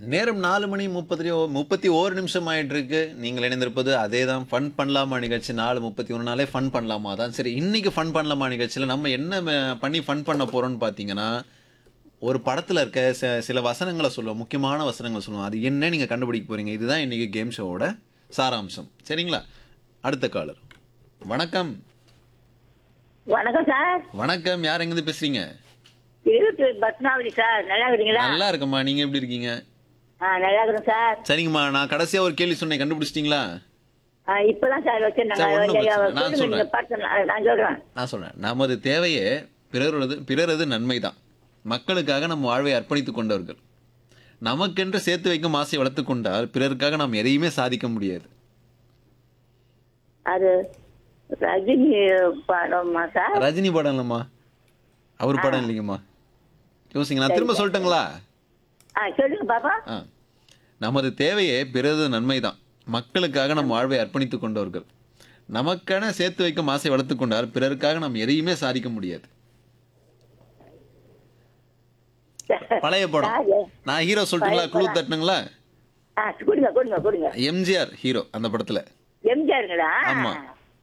நேரம் நாலு மணி முப்பத்தி முப்பத்தி ஓரு நிமிஷம் ஆயிட்டு இருக்கு நீங்கள் இணைந்திருப்பது அதே தான் ஃபன் பண்ணலாமா நிகழ்ச்சி நாலு முப்பத்தி ஒன்று நாளே ஃபன் பண்ணலாமா தான் சரி இன்னைக்கு ஃபன் பண்ணலாமா நிகழ்ச்சியில் நம்ம என்ன அஹ், பண்ணி ஃபன் பண்ண போறோம்னு பார்த்தீங்கன்னா ஒரு படத்தில் இருக்க ச- சில வசனங்களை சொல்லுவோம் முக்கியமான வசனங்களை சொல்லுவோம் அது என்ன நீங்கள் கண்டுபிடிக்க போறீங்க இதுதான் இன்னைக்கு கேம் ஷோவோட சாராம்சம் சரிங்களா அடுத்த காலர் வணக்கம் வணக்கம் சார் வணக்கம் யார் எங்கேருந்து பேசுறீங்க திருப்பூர் பத்மாவதி சார் நல்லா இருக்கிறீங்களா நல்லா இருக்கம்மா நீங்க எப்படி இருக்கீங்க ஆ நல்லா இருக்கிறோம் சார் சரிங்கம்மா நான் கடைசியா ஒரு கேள்வி சொன்னேன் கண்டுபிடிச்சிட்டீங்களா ஆ, இப்பதான் சார் வச்சிருந்தாங்க சார், ஒண்ணும் பிரச்சனை இல்ல. நான் சொல்லுங்க, சொல்றேன். நீங்க பார்த்து நான் நான் சொல்றேன் நான் சொல்றேன் நமது தேவையே பிறரது பிறரது நன்மைதான் மக்களுக்காக நம் வாழ்வை அர்ப்பணித்துக் கொண்டவர்கள் நமக்கென்று சேர்த்து வைக்கும் ஆசை வளர்த்துக் கொண்டால் பிறருக்காக நாம் எதையுமே சாதிக்க முடியாது அது ரஜினி படமா சார் ரஜினி படம் இல்லைம்மா அவர் படம் இல்லைங்கம்மா யோசிங்க நான் திரும்ப சொல்லட்டுங்களா ஆ சொல்லுங்க பாப்பா ஆ நமது தேவையே பிறரது நன்மைதான் மக்களுக்காக நம் வாழ்வை அர்ப்பணித்துக் கொண்டவர்கள் நமக்கென சேர்த்து வைக்கும் ஆசை வளர்த்துக் கொண்டால் பிறருக்காக நாம் எதையுமே சாதிக்க முடியாது பழைய படம் சார், நான் ஹீரோ சொல்லட்டுங்களா குழு தட்டுனுங்களா ஆ கொடுங்க கொடுங்க கொடுங்க எம்ஜிஆர் ஹீரோ அந்த படத்துல எம்ஜிஆருங்களா ஆமா